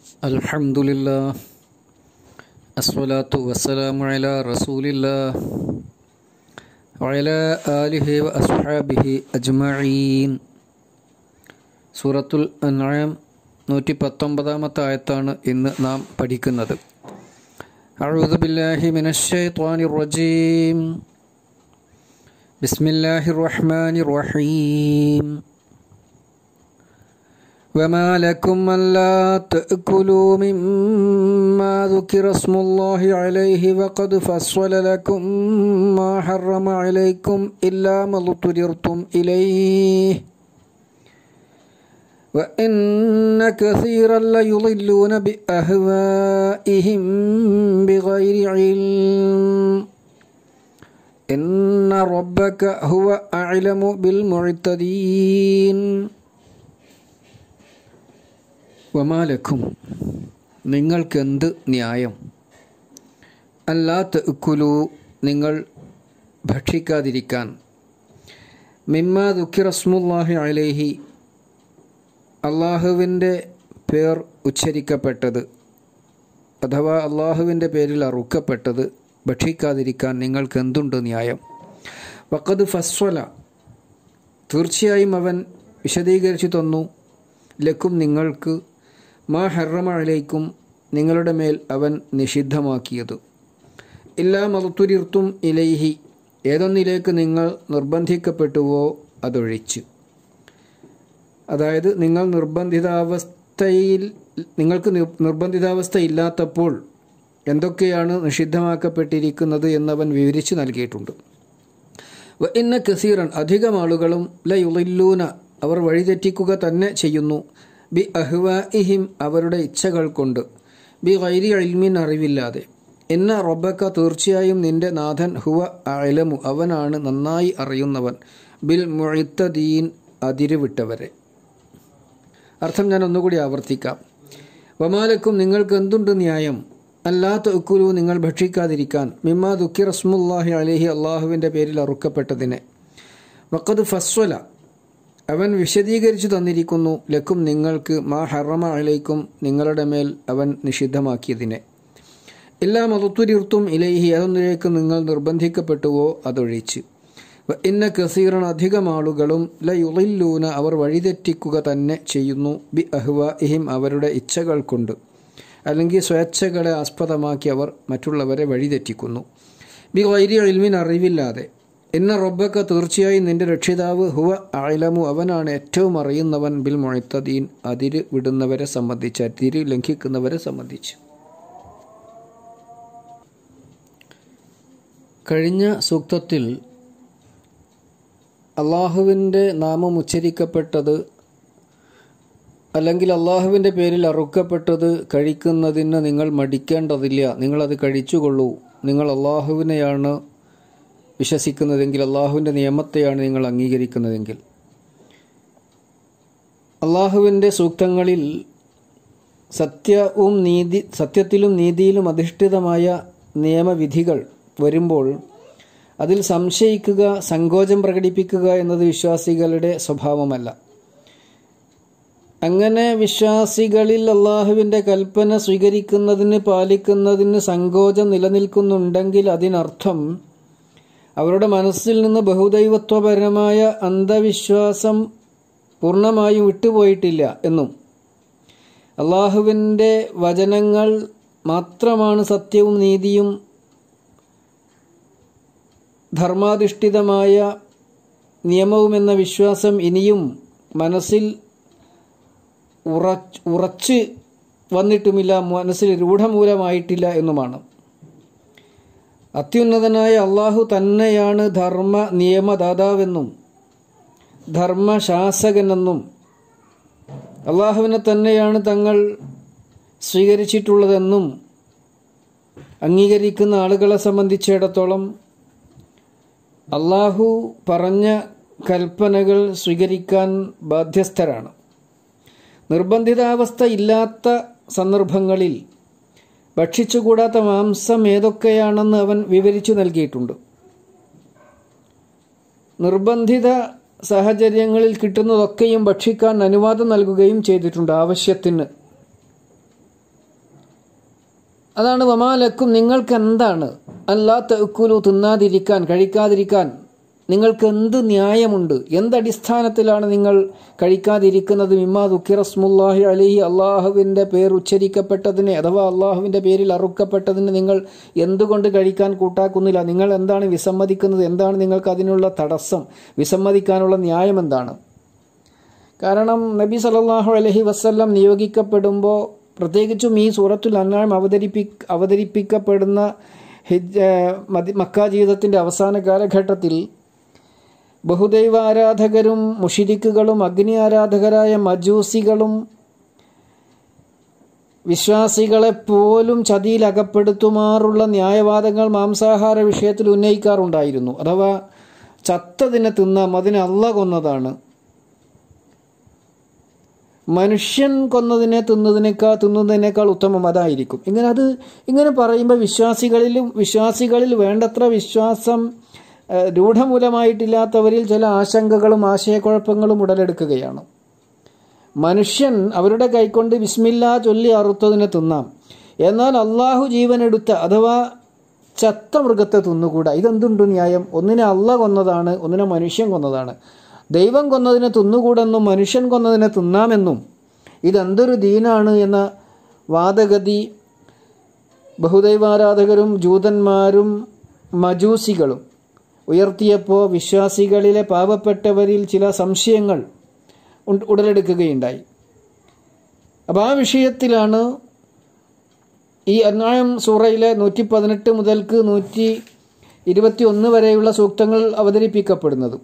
الحمد لله الصلاة والسلام على رسول الله وعلى آله وأصحابه أجمعين സൂറത്തുൽ അൻആം നൂറ്റി പത്തൊമ്പതാമത്തെ ആയത്താണ് ഇന്ന് നാം പഠിക്കുന്നത് أعوذ بالله من الشيطان الرجيم بسم الله الرحمن الرحيم وما لكم ألا تأكلوا مما ذكر اسم الله عليه وقد فصل لكم ما حرم عليكم إلا ما اضطررتم إليه وإن كثيرا ليضلون بأهوائهم بغير علم إن ربك هو أعلم بالمعتدين വമാലക്കും നിങ്ങൾക്കെന്ത് ന്യായം അല്ലാത്ത ഉക്കുലു നിങ്ങൾ ഭക്ഷിക്കാതിരിക്കാൻ മിമ്മ ദുഃഖിറസ്മുല്ലാഹി അലേഹി അള്ളാഹുവിൻ്റെ പേർ ഉച്ചരിക്കപ്പെട്ടത് അഥവാ അള്ളാഹുവിൻ്റെ പേരിൽ അറുക്കപ്പെട്ടത് ഭക്ഷിക്കാതിരിക്കാൻ നിങ്ങൾക്കെന്തുണ്ട് ന്യായം വക്കത് ഫസ്വല തീർച്ചയായും അവൻ വിശദീകരിച്ചു തന്നു ലക്കും നിങ്ങൾക്ക് മാ ഹറമ അലൈക്കും നിങ്ങളുടെ മേൽ അവൻ നിഷിദ്ധമാക്കിയത് എല്ലാ മറുത്തുരിർത്തും ഇലൈഹി ഏതൊന്നിലേക്ക് നിങ്ങൾ നിർബന്ധിക്കപ്പെട്ടുവോ അതൊഴിച്ച് അതായത് നിങ്ങൾ നിർബന്ധിതാവസ്ഥയിൽ നിങ്ങൾക്ക് നിർബന്ധിതാവസ്ഥ ഇല്ലാത്തപ്പോൾ എന്തൊക്കെയാണ് നിഷിദ്ധമാക്കപ്പെട്ടിരിക്കുന്നത് എന്നവൻ വിവരിച്ചു നൽകിയിട്ടുണ്ട് ഇന്ന കസീറൻ അധികം ആളുകളും ലയുലില്ലൂന അവർ വഴിതെറ്റിക്കുക തന്നെ ചെയ്യുന്നു ബി അഹ്വാഇഹിം അവരുടെ ഇച്ഛകൾ കൊണ്ട് ബി ഗൈരി അൽമിൻ അറിവില്ലാതെ എന്ന റബ്ബക്ക തീർച്ചയായും നിന്റെ നാഥൻ ഹുവ അലമു അവനാണ് നന്നായി അറിയുന്നവൻ ബിൽ മുഴുത്തദീൻ അതിരുവിട്ടവരെ അർത്ഥം ഞാൻ ഒന്നുകൂടി ആവർത്തിക്കാം വമാലക്കും നിങ്ങൾക്ക് എന്തുണ്ട് ന്യായം അല്ലാത്ത ഉക്കുലു നിങ്ങൾ ഭക്ഷിക്കാതിരിക്കാൻ മിമ്മ ദുഃഖി റസ്മുല്ലാഹി അലഹി അള്ളാഹുവിൻ്റെ പേരിൽ അറുക്കപ്പെട്ടതിനെ വക്കത് ഫസ്വല അവൻ വിശദീകരിച്ചു തന്നിരിക്കുന്നു ലക്കും നിങ്ങൾക്ക് മാ ഹറമ അലൈക്കും നിങ്ങളുടെ മേൽ അവൻ നിഷിദ്ധമാക്കിയതിനെ എല്ലാ മതത്തുരിർത്തും ഇലൈഹി അതൊന്നിലേക്ക് നിങ്ങൾ നിർബന്ധിക്കപ്പെട്ടുവോ അതൊഴിച്ച് ഇന്ന കസീറൻ അധികം ആളുകളും ലയുളില്ലൂന അവർ വഴിതെറ്റിക്കുക തന്നെ ചെയ്യുന്നു ബി അഹ്വ ഇഹിം അവരുടെ ഇച്ഛകൾ കൊണ്ട് അല്ലെങ്കിൽ സ്വേച്ഛകളെ ആസ്പദമാക്കി അവർ മറ്റുള്ളവരെ വഴിതെറ്റിക്കുന്നു ബി വൈരി ഇൽമിൻ അറിവില്ലാതെ എന്ന റബ്ബക്ക തീർച്ചയായും നിന്റെ രക്ഷിതാവ് ഹുവ അയലമു അവനാണ് ഏറ്റവും അറിയുന്നവൻ ബിൽ മൊഴത്തദീൻ അതിര് വിടുന്നവരെ സംബന്ധിച്ച് അതിര് ലംഘിക്കുന്നവരെ സംബന്ധിച്ച് കഴിഞ്ഞ സൂക്തത്തിൽ അള്ളാഹുവിൻ്റെ നാമം ഉച്ചരിക്കപ്പെട്ടത് അല്ലെങ്കിൽ അള്ളാഹുവിൻ്റെ പേരിൽ അറുക്കപ്പെട്ടത് കഴിക്കുന്നതിന് നിങ്ങൾ മടിക്കേണ്ടതില്ല നിങ്ങളത് കഴിച്ചുകൊള്ളൂ നിങ്ങൾ അള്ളാഹുവിനെയാണ് വിശ്വസിക്കുന്നതെങ്കിൽ അള്ളാഹുവിൻ്റെ നിയമത്തെയാണ് നിങ്ങൾ അംഗീകരിക്കുന്നതെങ്കിൽ അള്ളാഹുവിൻ്റെ സൂക്തങ്ങളിൽ സത്യവും നീതി സത്യത്തിലും നീതിയിലും അധിഷ്ഠിതമായ നിയമവിധികൾ വരുമ്പോൾ അതിൽ സംശയിക്കുക സങ്കോചം പ്രകടിപ്പിക്കുക എന്നത് വിശ്വാസികളുടെ സ്വഭാവമല്ല അങ്ങനെ വിശ്വാസികളിൽ അള്ളാഹുവിൻ്റെ കൽപ്പന സ്വീകരിക്കുന്നതിന് പാലിക്കുന്നതിന് സങ്കോചം നിലനിൽക്കുന്നുണ്ടെങ്കിൽ അതിനർത്ഥം അവരുടെ മനസ്സിൽ നിന്ന് ബഹുദൈവത്വപരമായ അന്ധവിശ്വാസം പൂർണ്ണമായും വിട്ടുപോയിട്ടില്ല എന്നും അള്ളാഹുവിൻ്റെ വചനങ്ങൾ മാത്രമാണ് സത്യവും നീതിയും ധർമാധിഷ്ഠിതമായ നിയമവുമെന്ന വിശ്വാസം ഇനിയും മനസ്സിൽ ഉറച്ച് ഉറച്ച് വന്നിട്ടുമില്ല മനസ്സിൽ രൂഢമൂലമായിട്ടില്ല എന്നുമാണ് അത്യുന്നതനായ അള്ളാഹു തന്നെയാണ് ധർമ്മ നിയമദാതാവെന്നും ധർമ്മശാസകനെന്നും അള്ളാഹുവിനെ തന്നെയാണ് തങ്ങൾ സ്വീകരിച്ചിട്ടുള്ളതെന്നും അംഗീകരിക്കുന്ന ആളുകളെ സംബന്ധിച്ചിടത്തോളം അള്ളാഹു പറഞ്ഞ കൽപ്പനകൾ സ്വീകരിക്കാൻ ബാധ്യസ്ഥരാണ് നിർബന്ധിതാവസ്ഥ ഇല്ലാത്ത സന്ദർഭങ്ങളിൽ ഭക്ഷിച്ചുകൂടാത്ത മാംസം ഏതൊക്കെയാണെന്ന് അവൻ വിവരിച്ചു നൽകിയിട്ടുണ്ട് നിർബന്ധിത സാഹചര്യങ്ങളിൽ കിട്ടുന്നതൊക്കെയും ഭക്ഷിക്കാൻ അനുവാദം നൽകുകയും ചെയ്തിട്ടുണ്ട് ആവശ്യത്തിന് അതാണ് വമാലക്കും നിങ്ങൾക്ക് എന്താണ് അല്ലാ തെക്കുലു തിന്നാതിരിക്കാൻ കഴിക്കാതിരിക്കാൻ നിങ്ങൾക്ക് എന്ത് ന്യായമുണ്ട് എന്തടിസ്ഥാനത്തിലാണ് നിങ്ങൾ കഴിക്കാതിരിക്കുന്നത് മിമ്മാ ദുഃഖിറസ്മുല്ലാഹി അലഹി അള്ളാഹുവിൻ്റെ പേർ ഉച്ചരിക്കപ്പെട്ടതിനെ അഥവാ അള്ളാഹുവിൻ്റെ പേരിൽ അറുക്കപ്പെട്ടതിന് നിങ്ങൾ എന്തുകൊണ്ട് കഴിക്കാൻ കൂട്ടാക്കുന്നില്ല നിങ്ങൾ എന്താണ് വിസമ്മതിക്കുന്നത് എന്താണ് നിങ്ങൾക്ക് അതിനുള്ള തടസ്സം വിസമ്മതിക്കാനുള്ള ന്യായം എന്താണ് കാരണം നബി സല്ലല്ലാഹു അലൈഹി വസല്ലം നിയോഗിക്കപ്പെടുമ്പോൾ പ്രത്യേകിച്ചും ഈ സൂറത്തുൽ അന്നാം അവതരിപ്പി അവതരിപ്പിക്കപ്പെടുന്ന ഹിജ് മദി മക്ക ജീവിതത്തിൻ്റെ അവസാന കാലഘട്ടത്തിൽ ബഹുദൈവ ആരാധകരും മുഷിരിക്കുകളും അഗ്നി ആരാധകരായ മജൂസികളും വിശ്വാസികളെ പോലും ചതിയിൽ അകപ്പെടുത്തുമാറുള്ള ന്യായവാദങ്ങൾ മാംസാഹാര വിഷയത്തിൽ ഉന്നയിക്കാറുണ്ടായിരുന്നു അഥവാ ചത്തതിനെ തിന്നാം അതിനെ അല്ല കൊന്നതാണ് മനുഷ്യൻ കൊന്നതിനെ തിന്നതിനേക്കാൾ തിന്നുന്നതിനേക്കാൾ ഉത്തമം അതായിരിക്കും ഇങ്ങനെ അത് ഇങ്ങനെ പറയുമ്പോൾ വിശ്വാസികളിലും വിശ്വാസികളിൽ വേണ്ടത്ര വിശ്വാസം ഏഹ്, രൂഢമൂലമായിട്ടില്ലാത്തവരിൽ ചില ആശങ്കകളും ആശയക്കുഴപ്പങ്ങളും ഉടലെടുക്കുകയാണ് മനുഷ്യൻ അവരുടെ കൈകൊണ്ട് വിസ്മില്ല ചൊല്ലി അറുത്തതിനെ തിന്നാം എന്നാൽ അള്ളാഹു ജീവനെടുത്ത അഥവാ ചത്ത മൃഗത്തെ തിന്നുകൂടാ ഇതെന്തുണ്ട് ന്യായം ഒന്നിനെ അള്ള കൊന്നതാണ് ഒന്നിനെ മനുഷ്യൻ കൊന്നതാണ് ദൈവം കൊന്നതിനെ തിന്നുകൂടെന്നും മനുഷ്യൻ കൊന്നതിനെ തിന്നാമെന്നും ഇതെന്തൊരു ദീനാണ് എന്ന വാദഗതി ബഹുദൈവാരാധകരും ജൂതന്മാരും മജൂസികളും ഉയർത്തിയപ്പോൾ വിശ്വാസികളിലെ പാവപ്പെട്ടവരിൽ ചില സംശയങ്ങൾ ഉണ്ട- ഉടലെടുക്കുകയുണ്ടായി അപ്പോൾ ആ വിഷയത്തിലാണ് ഈ അന്യായം സൂറയിലെ നൂറ്റി പതിനെട്ട് മുതൽക്ക് നൂറ്റി ഇരുപത്തി ഒന്ന് വരെയുള്ള സൂക്തങ്ങൾ അവതരിപ്പിക്കപ്പെടുന്നത്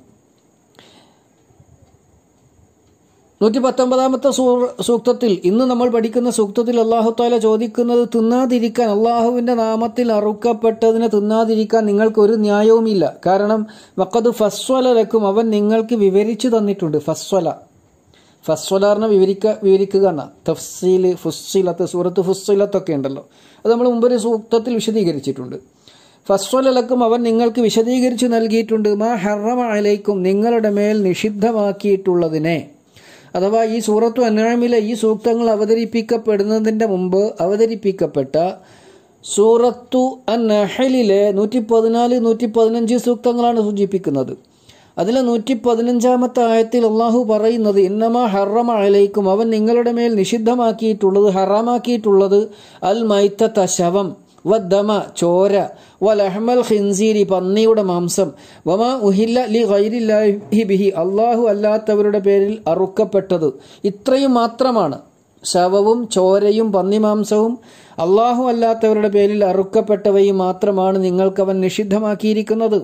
നൂറ്റി പത്തൊമ്പതാമത്തെ സൂ- സൂക്തത്തിൽ ഇന്ന് നമ്മൾ പഠിക്കുന്ന സൂക്തത്തിൽ അള്ളാഹു താല ചോദിക്കുന്നത് തിന്നാതിരിക്കാൻ അള്ളാഹുവിന്റെ നാമത്തിൽ അറുക്കപ്പെട്ടതിനെ തിന്നാതിരിക്കാൻ നിങ്ങൾക്ക് ഒരു ന്യായവുമില്ല കാരണം വക്കത് ഫസ്വല ലക്കും അവൻ നിങ്ങൾക്ക് വിവരിച്ചു തന്നിട്ടുണ്ട് ഫസ്വല ഫസ്വലാറിനെ വിവരിക്ക വിവരിക്കുക എന്ന തഫ്സീല് ഫുസ്സിലത്ത് സൂറത്ത് ഫുസ്സിലത്തൊക്കെ ഉണ്ടല്ലോ അത് നമ്മൾ മുമ്പൊരു സൂക്തത്തിൽ വിശദീകരിച്ചിട്ടുണ്ട് ഫസ്വലക്കും അവൻ നിങ്ങൾക്ക് വിശദീകരിച്ചു നൽകിയിട്ടുണ്ട് മാ ഹറമ അലൈക്കും നിങ്ങളുടെ മേൽ നിഷിദ്ധമാക്കിയിട്ടുള്ളതിനെ അഥവാ ഈ സൂറത്തു അന്നാമിലെ ഈ സൂക്തങ്ങൾ അവതരിപ്പിക്കപ്പെടുന്നതിൻ്റെ മുമ്പ് അവതരിപ്പിക്കപ്പെട്ട സൂറത്തു അൻ നഹലിലെ നൂറ്റി പതിനാല് നൂറ്റി പതിനഞ്ച് സൂക്തങ്ങളാണ് സൂചിപ്പിക്കുന്നത് അതിലെ നൂറ്റി പതിനഞ്ചാമത്തെ ആയത്തിൽ അള്ളാഹു പറയുന്നത് ഇന്നമാ ഹറമ അലൈക്കും അവൻ നിങ്ങളുടെ മേൽ നിഷിദ്ധമാക്കിയിട്ടുള്ളത് ഹറാമാക്കിയിട്ടുള്ളത് അൽ മൈത്തത്ത ശവം വദ്ദമ ചോര വലഹമൽ ഖിൻസീരി പന്നിയുടെ മാംസം വമാ ഉഹില്ല ലി ഗൈരില്ലാഹി ബിഹി അള്ളാഹു അല്ലാത്തവരുടെ പേരിൽ അറുക്കപ്പെട്ടത് ഇത്രയും മാത്രമാണ് ശവവും ചോരയും പന്നിമാംസവും അള്ളാഹു അല്ലാത്തവരുടെ പേരിൽ അറുക്കപ്പെട്ടവയും മാത്രമാണ് നിങ്ങൾക്കവൻ നിഷിദ്ധമാക്കിയിരിക്കുന്നത്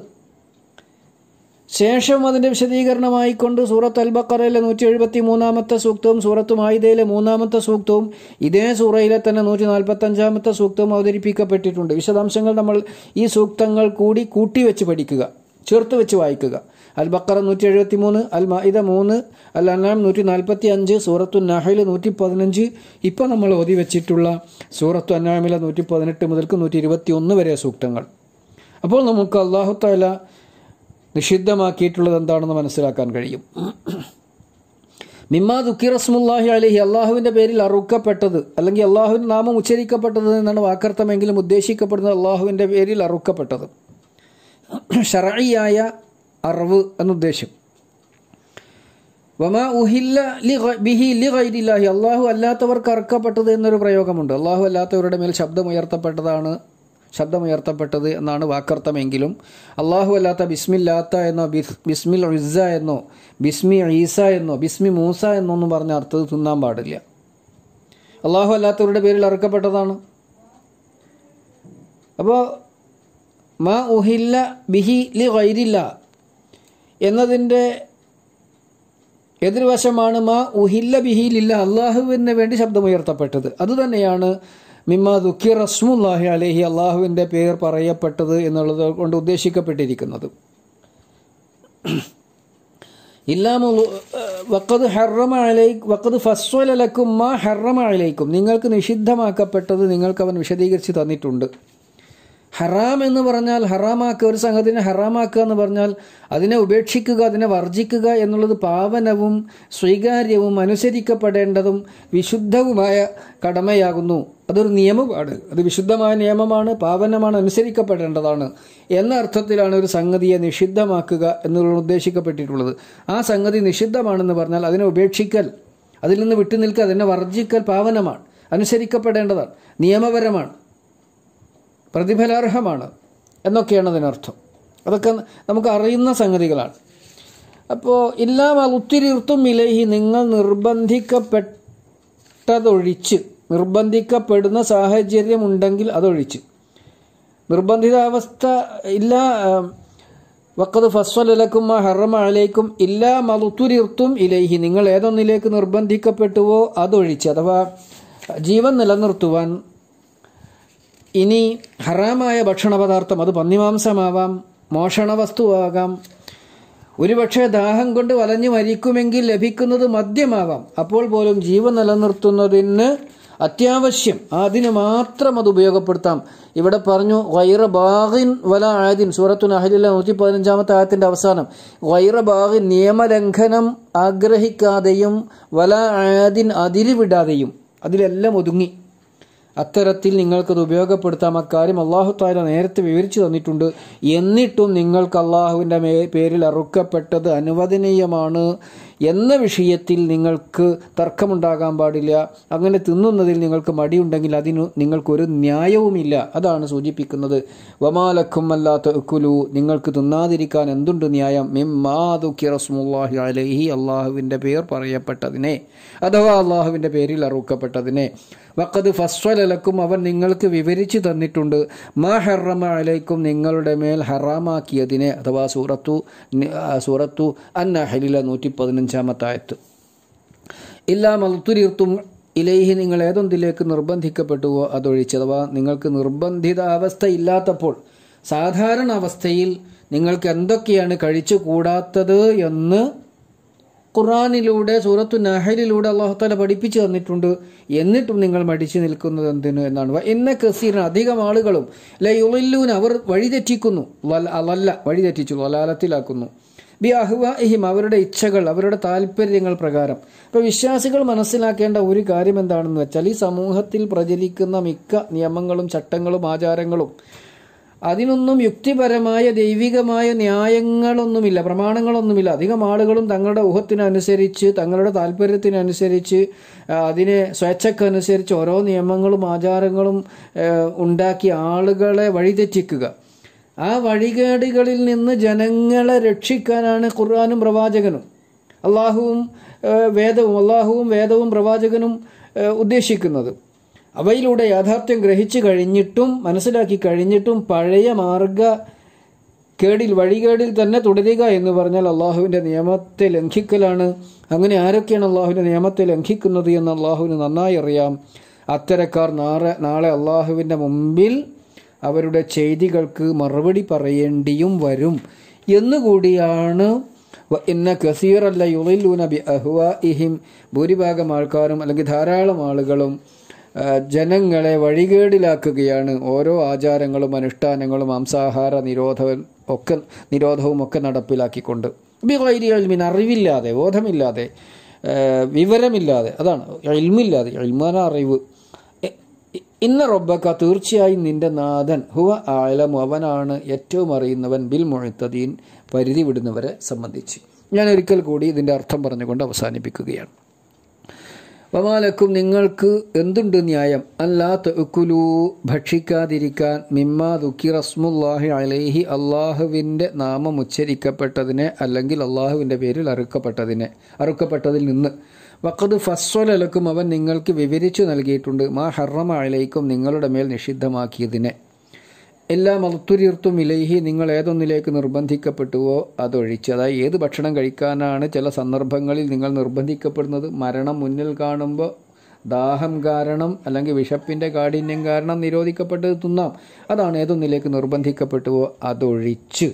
ശേഷം അതിന്റെ വിശദീകരണമായിക്കൊണ്ട് സൂറത്ത് അൽ ബക്കറയിലെ നൂറ്റി എഴുപത്തി മൂന്നാമത്തെ സൂക്തവും സൂറത്ത് മായിദയിലെ മൂന്നാമത്തെ സൂക്തവും ഇതേ സൂറയിലെ തന്നെ നൂറ്റി നാൽപ്പത്തി അഞ്ചാമത്തെ സൂക്തവും അവതരിപ്പിക്കപ്പെട്ടിട്ടുണ്ട് വിശദാംശങ്ങൾ നമ്മൾ ഈ സൂക്തങ്ങൾ കൂടി കൂട്ടിവെച്ച് പഠിക്കുക ചേർത്ത് വെച്ച് വായിക്കുക അൽ ബക്കറ നൂറ്റി എഴുപത്തി മൂന്ന് അൽ മായിദ മൂന്ന് അൽ അനാം നൂറ്റി നാൽപ്പത്തി അഞ്ച് സൂറത്തു നഹയിൽ നൂറ്റി പതിനഞ്ച് ഇപ്പം നമ്മൾ ഓതി വെച്ചിട്ടുള്ള സൂറത്തു അന്നാമിലെ നൂറ്റി പതിനെട്ട് മുതൽക്ക് നൂറ്റി ഇരുപത്തി ഒന്ന് വരെ സൂക്തങ്ങൾ അപ്പോൾ നമുക്ക് അള്ളാഹു താല നിഷിദ്ധമാക്കിയിട്ടുള്ളത് എന്താണെന്ന് മനസ്സിലാക്കാൻ കഴിയും മിമ്മാ ദുഃഖി റസ്മുല്ലാഹി അലഹി അള്ളാഹുവിന്റെ പേരിൽ അറുക്കപ്പെട്ടത് അല്ലെങ്കിൽ അള്ളാഹുവിന്റെ നാമം ഉച്ചരിക്കപ്പെട്ടത് എന്നാണ് വാക്കർത്ഥമെങ്കിലും ഉദ്ദേശിക്കപ്പെടുന്നത് അള്ളാഹുവിന്റെ പേരിൽ അറുക്കപ്പെട്ടത് ഷറയായ അറിവ് എന്നുദ്ദേശം വമാ ഉഹില്ല ലി ഗ- ബിഹി ലി ഗൈരില്ലാഹി അള്ളാഹു അല്ലാത്തവർക്ക് അറുക്കപ്പെട്ടത് എന്നൊരു പ്രയോഗമുണ്ട് അള്ളാഹു അല്ലാത്തവരുടെ മേൽ ശബ്ദമുയർത്തപ്പെട്ടതാണ് ശബ്ദമുയർത്തപ്പെട്ടത് എന്നാണ് വാക്കർത്ഥമെങ്കിലും അള്ളാഹു അല്ലാത്ത ബിസ്മില്ലാത്ത എന്നോ ബിസ് ബിസ്മിൽ ഇസ എന്നോ ബിസ്മി ഈസ എന്നോ ബിസ്മി മൂസ എന്നൊന്നും പറഞ്ഞ അർത്ഥം തിന്നാൻ പാടില്ല അള്ളാഹു അല്ലാത്തവരുടെ പേരിൽ അറുക്കപ്പെട്ടതാണ് അപ്പോൾ മാ ഉഹില്ല ബിഹി ലി ഗൈരില്ല എന്നതിൻ്റെ എതിർവശമാണ് മാ ഉഹില്ല ബിഹിലില്ല അള്ളാഹുവിന് വേണ്ടി ശബ്ദമുയർത്തപ്പെട്ടത് അതുതന്നെയാണ് മിമ്മ ദുഃഖി റസ്മുല്ലാഹി അലേഹി അള്ളാഹുവിൻ്റെ പേർ പറയപ്പെട്ടത് എന്നുള്ളത് കൊണ്ട് ഉദ്ദേശിക്കപ്പെട്ടിരിക്കുന്നത് ഇല്ലാമു വക്കത് ഹറമ അലൈക്ക് വക്കത് ഫസ്വലക്കും മാ ഹറമ അലൈക്കും നിങ്ങൾക്ക് നിഷിദ്ധമാക്കപ്പെട്ടത് നിങ്ങൾക്ക് അവൻ വിശദീകരിച്ച് തന്നിട്ടുണ്ട് ഹറാം എന്ന് പറഞ്ഞാൽ ഹറാമാക്കുക ഒരു സംഗതിനെ ഹറാമാക്കുക എന്ന് പറഞ്ഞാൽ അതിനെ ഉപേക്ഷിക്കുക അതിനെ വർജിക്കുക എന്നുള്ളത് പാവനവും സ്വീകാര്യവും അനുസരിക്കപ്പെടേണ്ടതും വിശുദ്ധവുമായ കടമയാകുന്നു അതൊരു നിയമമാണ് അത് വിശുദ്ധമായ നിയമമാണ് പാവനമാണ് അനുസരിക്കപ്പെടേണ്ടതാണ് എന്ന അർത്ഥത്തിലാണ് ഒരു സംഗതിയെ നിഷിദ്ധമാക്കുക എന്നുള്ളത് ഉദ്ദേശിക്കപ്പെട്ടിട്ടുള്ളത് ആ സംഗതി നിഷിദ്ധമാണെന്ന് പറഞ്ഞാൽ അതിനെ ഉപേക്ഷിക്കൽ അതിൽ നിന്ന് വിട്ടുനിൽക്കുക അതിനെ വർജിക്കൽ പാവനമാണ് അനുസരിക്കപ്പെടേണ്ടതാണ് നിയമപരമാണ് പ്രതിഫലാർഹമാണ് എന്നൊക്കെയാണ് അതിനർത്ഥം അതൊക്കെ നമുക്ക് അറിയുന്ന സംഗതികളാണ് അപ്പോൾ ഇല്ലാ ഉത്തിരിർത്തും ഇലഹി നിങ്ങൾ നിർബന്ധിക്കപ്പെട്ടതൊഴിച്ച് നിർബന്ധിക്കപ്പെടുന്ന സാഹചര്യം ഉണ്ടെങ്കിൽ അതൊഴിച്ച് നിർബന്ധിതാവസ്ഥ ഇല്ല വക്കത് ഫസ്വലക്കും ഹറമ അലൈക്കും ഇല്ലാ മലുത്തുരിർത്തും ഇലൈഹി നിങ്ങൾ ഏതൊന്നിലേക്ക് നിർബന്ധിക്കപ്പെട്ടുവോ അതൊഴിച്ച് അഥവാ ജീവൻ നിലനിർത്തുവാൻ ഇനി ഹറാമായ ഭക്ഷണപദാർത്ഥം അത് പന്നിമാംസമാവാം മോഷണ വസ്തുവാകാം ഒരുപക്ഷെ ദാഹം കൊണ്ട് വലഞ്ഞു മരിക്കുമെങ്കിൽ ലഭിക്കുന്നത് മദ്യമാവാം അപ്പോൾ പോലും ജീവൻ നിലനിർത്തുന്നതിന് അത്യാവശ്യം അതിന് മാത്രം അത് ഉപയോഗപ്പെടുത്താം ഇവിടെ പറഞ്ഞു വൈറ ബാഹിൻ വല ആദിൻ സൂറത്തു നഹലിലെ നൂറ്റി പതിനഞ്ചാമത്തെ ആയത്തിന്റെ അവസാനം വൈറ ബാഹിൻ നിയമലംഘനം ആഗ്രഹിക്കാതെയും വല ആദിൻ അതിരുവിടാതെയും അതിലെല്ലാം ഒതുങ്ങി അത്തരത്തിൽ നിങ്ങൾക്കത് ഉപയോഗപ്പെടുത്താം അക്കാര്യം അള്ളാഹു താല നേരത്തെ വിവരിച്ചു തന്നിട്ടുണ്ട് എന്നിട്ടും നിങ്ങൾക്ക് അള്ളാഹുവിൻ്റെ മേ പേരിൽ അറുക്കപ്പെട്ടത് അനുവദനീയമാണ് എന്ന വിഷയത്തിൽ നിങ്ങൾക്ക് തർക്കമുണ്ടാകാൻ പാടില്ല അങ്ങനെ തിന്നുന്നതിൽ നിങ്ങൾക്ക് മടിയുണ്ടെങ്കിൽ അതിന് നിങ്ങൾക്കൊരു ന്യായവുമില്ല അതാണ് സൂചിപ്പിക്കുന്നത് വമാലക്കും അല്ലാത്ത ഉക്കുലു നിങ്ങൾക്ക് തിന്നാതിരിക്കാൻ എന്തുണ്ട് ന്യായം മിമ്മാതുക്കി റസ്മുല്ലാഹി അലൈഹി അള്ളാഹുവിൻ്റെ പേർ പറയപ്പെട്ടതിനെ അഥവാ അള്ളാഹുവിൻ്റെ പേരിൽ അറുക്കപ്പെട്ടതിനെ വക്കത് ഫസ്വലലക്കും അവൻ നിങ്ങൾക്ക് വിവരിച്ചു തന്നിട്ടുണ്ട് മാ ഹറമ അലൈക്കും നിങ്ങളുടെ മേൽ ഹറാമാക്കിയതിനെ അഥവാ സൂറത്തു സൂറത്തു അന്നഹലില നൂറ്റി പതിനഞ്ചാമത്തെ ആയത്ത് ഇല്ലാ മൽത്തുരീർത്തും ഇലൈഹി നിങ്ങൾ ഏതൊന്നിലേക്ക് നിർബന്ധിക്കപ്പെട്ടുവോ അതൊഴിച്ച് അഥവാ നിങ്ങൾക്ക് നിർബന്ധിത അവസ്ഥ ഇല്ലാത്തപ്പോൾ സാധാരണ അവസ്ഥയിൽ നിങ്ങൾക്ക് എന്തൊക്കെയാണ് കഴിച്ചു കൂടാത്തത് എന്ന് ഖുറാനിലൂടെ സൂറത്തു നഹലിലൂടെ അള്ളാഹുത്താല പഠിപ്പിച്ചു തന്നിട്ടുണ്ട് എന്നിട്ടും നിങ്ങൾ മടിച്ചു നിൽക്കുന്നത് എന്തിനു എന്നാണ് എന്ന കസീറിന് അധികം ആളുകളും ലയുലൂൻ അവർ വഴിതെറ്റിക്കുന്നു അലല്ല വഴിതെറ്റിച്ചു ലലാലത്തിലാക്കുന്നു ബി അഹ്വാഹിം അവരുടെ ഇച്ഛകൾ അവരുടെ താല്പര്യങ്ങൾ പ്രകാരം ഇപ്പോൾ വിശ്വാസികൾ മനസ്സിലാക്കേണ്ട ഒരു കാര്യം എന്താണെന്ന് വെച്ചാൽ ഈ സമൂഹത്തിൽ പ്രചരിക്കുന്ന മിക്ക നിയമങ്ങളും ചട്ടങ്ങളും ആചാരങ്ങളും അതിനൊന്നും യുക്തിപരമായ ദൈവികമായ ന്യായങ്ങളൊന്നുമില്ല പ്രമാണങ്ങളൊന്നുമില്ല അധികം ആളുകളും തങ്ങളുടെ ഊഹത്തിനനുസരിച്ച് തങ്ങളുടെ താല്പര്യത്തിനനുസരിച്ച് അതിനെ സ്വേച്ഛക്കനുസരിച്ച് ഓരോ നിയമങ്ങളും ആചാരങ്ങളും ഉണ്ടാക്കി ആളുകളെ വഴിതെറ്റിക്കുക ആ വഴികേടുകളിൽ നിന്ന് ജനങ്ങളെ രക്ഷിക്കാനാണ് ഖുർആാനും പ്രവാചകനും അള്ളാഹുവും വേദവും അള്ളാഹുവും വേദവും പ്രവാചകനും ഉദ്ദേശിക്കുന്നത് അവയിലൂടെ യാഥാർത്ഥ്യം ഗ്രഹിച്ചു കഴിഞ്ഞിട്ടും മനസ്സിലാക്കി കഴിഞ്ഞിട്ടും പഴയ മാർഗ കേടിൽ വഴികേടിൽ തന്നെ തുടരുക എന്ന് പറഞ്ഞാൽ അള്ളാഹുവിൻ്റെ നിയമത്തെ ലംഘിക്കലാണ് അങ്ങനെ ആരൊക്കെയാണ് അള്ളാഹുവിൻ്റെ നിയമത്തെ ലംഘിക്കുന്നത് എന്ന് അള്ളാഹുവിന് നന്നായി അറിയാം അത്തരക്കാർ നാളെ നാളെ അള്ളാഹുവിൻ്റെ മുമ്പിൽ അവരുടെ ചെയ്തികൾക്ക് മറുപടി പറയേണ്ടിയും വരും എന്നുകൂടിയാണ് എന്ന കസീറല്ല യുളിലൂന ബി അഹ്വാഇഹിം ഭൂരിഭാഗം ആൾക്കാരും അല്ലെങ്കിൽ ധാരാളം ആളുകളും ജനങ്ങളെ വഴികേടിലാക്കുകയാണ് ഓരോ ആചാരങ്ങളും അനുഷ്ഠാനങ്ങളും മാംസാഹാര നിരോധവും ഒക്കെ നിരോധവും ഒക്കെ നടപ്പിലാക്കിക്കൊണ്ട് ബിഗൈരിയൽമിൻ അറിവില്ലാതെ ബോധമില്ലാതെ വിവരമില്ലാതെ അതാണ് എൽമില്ലാതെ എൽമാന അറിവ് ഇന്ന റബ്ബക്ക തീർച്ചയായും നിന്റെ നാഥൻ ഹുവ ആലമു അവനാണ് ഏറ്റവും അറിയുന്നവൻ ബിൽ മൊഴുത്തദീൻ പരിധി വിടുന്നവരെ സംബന്ധിച്ച് ഞാൻ ഒരിക്കൽ കൂടി ഇതിൻ്റെ അർത്ഥം പറഞ്ഞുകൊണ്ട് അവസാനിപ്പിക്കുകയാണ് വമാലക്കും നിങ്ങൾക്ക് എന്തുണ്ട് ന്യായം അല്ലാ തെക്കുലു ഭക്ഷിക്കാതിരിക്കാൻ മിമ്മാ ദുഃഖി റസ്മുല്ലാഹി അലൈഹി അള്ളാഹുവിൻ്റെ നാമം ഉച്ചരിക്കപ്പെട്ടതിനെ അല്ലെങ്കിൽ അള്ളാഹുവിൻ്റെ പേരിൽ അറുക്കപ്പെട്ടതിനെ അറുക്കപ്പെട്ടതിൽ നിന്ന് വക്കത് ഫസ്വലലക്കും അവൻ നിങ്ങൾക്ക് വിവരിച്ചു നൽകിയിട്ടുണ്ട് മാ ഹറമ അലൈക്കും നിങ്ങളുടെ മേൽ നിഷിദ്ധമാക്കിയതിനെ എല്ലാ മലത്തുരീർത്തും ഇലൈഹി നിങ്ങൾ ഏതൊന്നിലേക്ക് നിർബന്ധിക്കപ്പെട്ടുവോ അതൊഴിച്ച് അതായത് ഏത് ഭക്ഷണം കഴിക്കാനാണ് ചില സന്ദർഭങ്ങളിൽ നിങ്ങൾ നിർബന്ധിക്കപ്പെടുന്നത് മരണം മുന്നിൽ കാണുമ്പോൾ ദാഹം കാരണം അല്ലെങ്കിൽ വിശപ്പിൻ്റെ കാഠിന്യം കാരണം നിരോധിക്കപ്പെട്ടത് തിന്നാം അതാണ് ഏതൊന്നിലേക്ക് നിർബന്ധിക്കപ്പെട്ടുവോ അതൊഴിച്ച്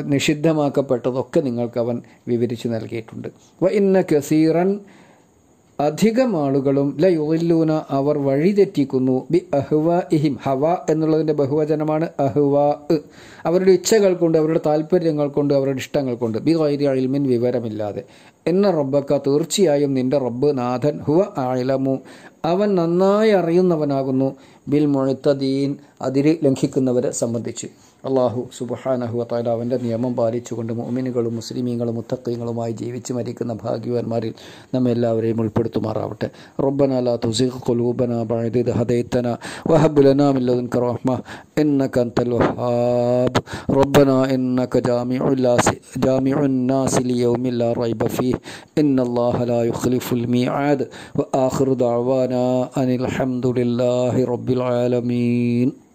നിഷിദ്ധമാക്കപ്പെട്ടതൊക്കെ നിങ്ങൾക്ക് അവൻ വിവരിച്ചു നൽകിയിട്ടുണ്ട് വ ഇന്ന കസീറൻ അധികം ആളുകളും ലയുല്ലൂന അവർ വഴിതെറ്റിക്കുന്നു ബി അഹ്വ ഇഹിം ഹവ എന്നുള്ളതിൻ്റെ ബഹുവചനമാണ് അഹ്വ അവരുടെ ഇച്ഛകൾ കൊണ്ട് അവരുടെ താല്പര്യങ്ങൾ കൊണ്ട് അവരുടെ ഇഷ്ടങ്ങൾ കൊണ്ട് ബി ഗൈരി അൽമിൻ വിവരമില്ലാതെ എന്ന റബ്ബക്ക തീർച്ചയായും നിന്റെ റബ്ബ് നാഥൻ ഹുവ ആയിലമു അവൻ നന്നായി അറിയുന്നവനാകുന്നു ബിൽ മുഴത്തദീൻ അതിര് ലംഘിക്കുന്നവരെ സംബന്ധിച്ച് അള്ളാഹു സുബഹാനഹു താല അവൻ്റെ നിയമം പാലിച്ചുകൊണ്ട് മോമിനുകളും മുസ്ലിമീങ്ങളും മുത്തക്കീങ്ങളുമായി ജീവിച്ച് മരിക്കുന്ന ഭാഗ്യവാന്മാരിൽ നമ്മെ എല്ലാവരെയും ഉൾപ്പെടുത്തുമാറാവട്ടെ റബ്ബന ലാ തുസിഖ് ഖുലൂബന ബഅദ ഇദ് ഹദൈതന വഹബ് ലനാ മിൻ ലദുൻക റഹ്മ ഇന്നക അൻതൽ വഹാബ് റബ്ബന ഇന്നക ജാമിഉൽ ലാസ് ജാമിഉൻ നാസ് ലിയൗമിൻ ലാ റൈബ ഫീഹ് ഇന്നല്ലാഹ ലാ യുഖ്ലിഫുൽ മീആദ് വആഖിറു ദഅവാന അനിൽ ഹംദുലില്ലാഹി റബ്ബിൽ ആലമീൻ